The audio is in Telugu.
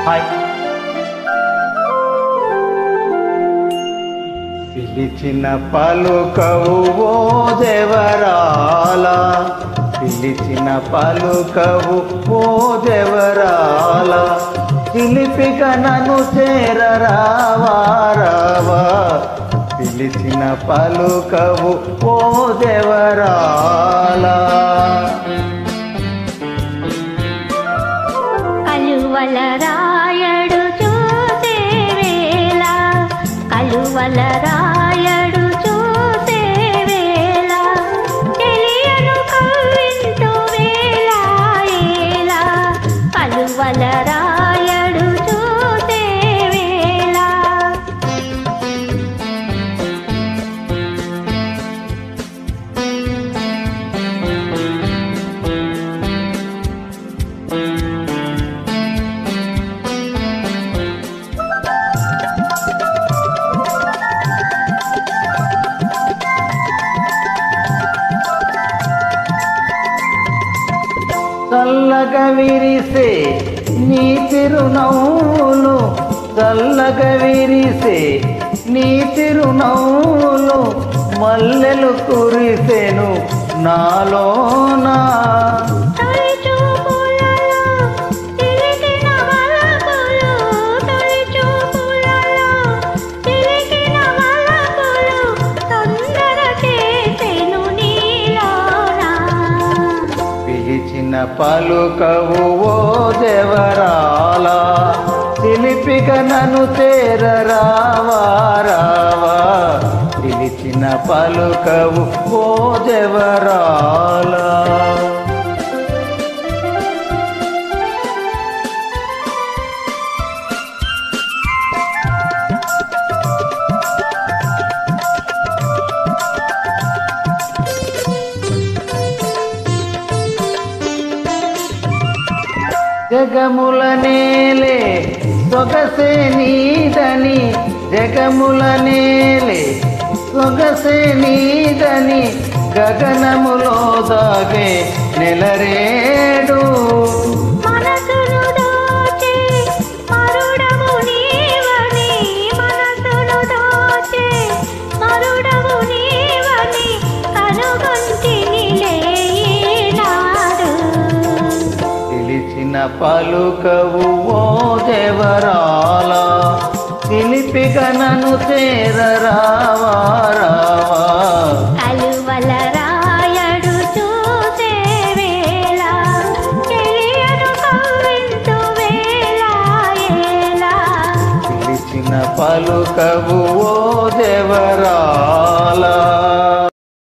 హాయ్ పిలిచిన పలుకవు ఓ దేవరాల పిలిచిన పలుకవు ఓ దేవరాల పిలిపిక నన్ను చేరరావా రావా పిలిచిన పలుకవు ఓ దేవరాల కలువల రాయడు చూసే వేళ కలువల రాయడు చూసే వేళ తెలియను కవ్వింతు వేళ ఏలా కలువల రాయడు చూసే వేళ చల్లగా విరిసే నీ తిరునవ్వులు చల్లగా విరిసే నీ తిరునవ్వులు మల్లెలు కురిసెను నాలోనా తొలి చూపులలో తిరిగిన వలపులు తొలి చూపులలో తిరిగిన వలపులు తొందర చేసెను నీలోనా పిలిచిన పలుకవు ఓ దేవరాల పిలిపిక నన్ను చేరరావా రావా పిలిచిన పలుకవు ఓ దేవరాల జగముల నేలే సొగసే నీదని జగముల నేలే సొగసే నీదని గగనములో దాగే నెలరేడు మనసును దోచే మరుడవు నీవని మనసును దోచే మరుడవు నీవని కనుగొంటినిలే ఈనాడు పిలిచిన పలుకవు ఓ దేవరాల పిలిపిక నన్ను చేరరావా రావా కలువల రాయడు చూసే వేళ తెలియను కవ్వింతు వేళ ఏలా పిలిచిన పలుకవు ఓ దేవరా